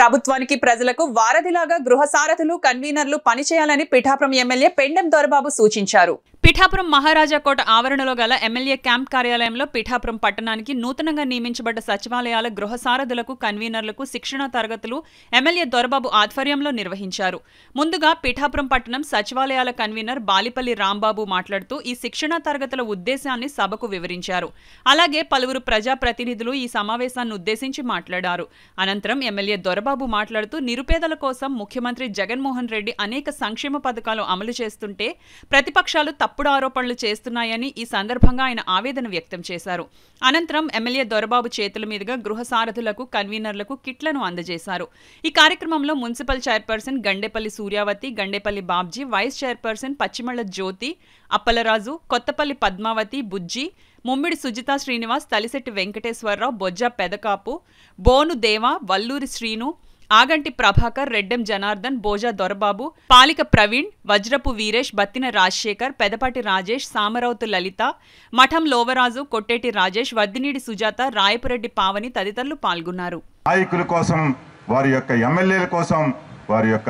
ప్రభుత్వానికి ప్రజలకు వారధిలాగా గృహ సారథులు కన్వీనర్లు పనిచేయాలని పిఠాపురం ఎమ్మెల్యే పెండెం దొరబాబు సూచించారు పిఠాపురం మహారాజా కోట ఆవరణలో గల ఎమ్మెల్యే క్యాంప్ కార్యాలయంలో పిఠాపురం పట్టణానికి నూతనంగా నియమించబడ్డ సచివాలయాల గృహ సారథులకు కన్వీనర్లకు శిక్షణా తరగతులు ఎమ్మెల్యే దొరబాబు ఆధ్వర్యంలో నిర్వహించారు ముందుగా పిఠాపురం పట్టణం సచివాలయాల కన్వీనర్ బాలిపల్లి రాంబాబు మాట్లాడుతూ ఈ శిక్షణా తరగతుల ఉద్దేశాన్ని సభకు వివరించారు అలాగే పలువురు ప్రజాప్రతినిధులు ఈ సమావేశాన్ని ఉద్దేశించి మాట్లాడారు అనంతరం ఎమ్మెల్యే దొరబాబు మాట్లాడుతూ నిరుపేదల కోసం ముఖ్యమంత్రి జగన్మోహన్ రెడ్డి అనేక సంక్షేమ పథకాలు అమలు చేస్తుంటే ప్రతిపక్షాలు తప్పుడు ఆరోపణలు చేస్తున్నాయని ఈ సందర్భంగా ఆయన ఆవేదన వ్యక్తం చేశారు అనంతరం ఎమ్మెల్యే దొరబాబు చేతుల మీదుగా గృహ సారథులకు కన్వీనర్లకు కిట్లను అందజేశారు ఈ కార్యక్రమంలో municipal chairperson Gandepalli Suryavathi Gandepalli Babji vice chairperson Pachimalla Jyothi Appalaraju Kothapalli Padmavathi Bujji Mummidi Sujitha Srinivas Talisetti Venkateswararao Bojja Pedakapu Bonu Deva Valluri Srinu ఆగంటి Prabhakar రెడ్డెం Janardhan Bhoja Dorababu పాలిక Praveen వజ్రపు వీరేష్ బత్తిన రాజశేఖర్ పెదపాటి రాజేష్ సామరౌతు లలిత మఠం లోవరాజు కొట్టేటి రాజేష్ వద్దినీడి సుజాత రాయపురెడ్డి పావని తదితరులు పాల్గొన్నారు నాయకుల కోసం వారి యొక్క ఎమ్మెల్యేల కోసం వారి యొక్క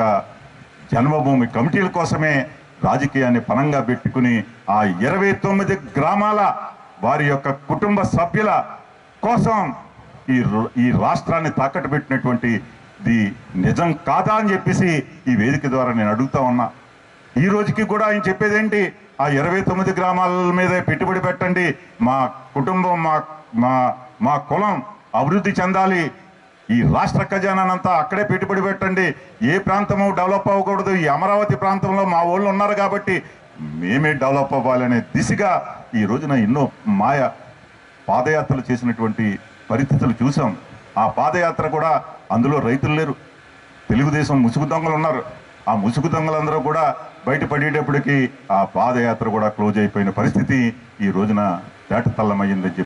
జన్మభూమి కమిటీల కోసమే రాజకీయాన్ని పనంగా పెట్టుకుని ఆ ఇరవై తొమ్మిది గ్రామాల వారి యొక్క కుటుంబ సభ్యుల కోసం ఈ ర- ఈ రాష్ట్రాన్ని తాకట్టు పెట్టినటువంటి ఇది నిజం కాదా అని చెప్పేసి ఈ వేదిక ద్వారా నేను అడుగుతా ఉన్నా ఈ రోజుకి కూడా ఆయన చెప్పేది ఏంటి ఆ ఇరవై తొమ్మిది గ్రామాల మీదే పెట్టుబడి పెట్టండి మా కుటుంబం మా మా మా కులం అభివృద్ధి చెందాలి ఈ రాష్ట్ర ఖజానానంతా అక్కడే పెట్టుబడి పెట్టండి ఏ ప్రాంతము డెవలప్ అవ్వకూడదు ఈ అమరావతి ప్రాంతంలో మా వాళ్ళు ఉన్నారు కాబట్టి మేమే డెవలప్ అవ్వాలనే దిశగా ఈ రోజున ఎన్నో మాయ పాదయాత్రలు చేసినటువంటి పరిస్థితులు చూసాం ఆ పాదయాత్ర కూడా అందులో రైతులు లేరు తెలుగుదేశం ముసుగు దొంగలు ఉన్నారు ఆ ముసుగు దొంగలందరూ కూడా బయటపడేటప్పటికి ఆ పాదయాత్ర కూడా క్లోజ్ అయిపోయిన పరిస్థితి ఈ రోజున తేటతల్లమయ్యిందని చెప్పి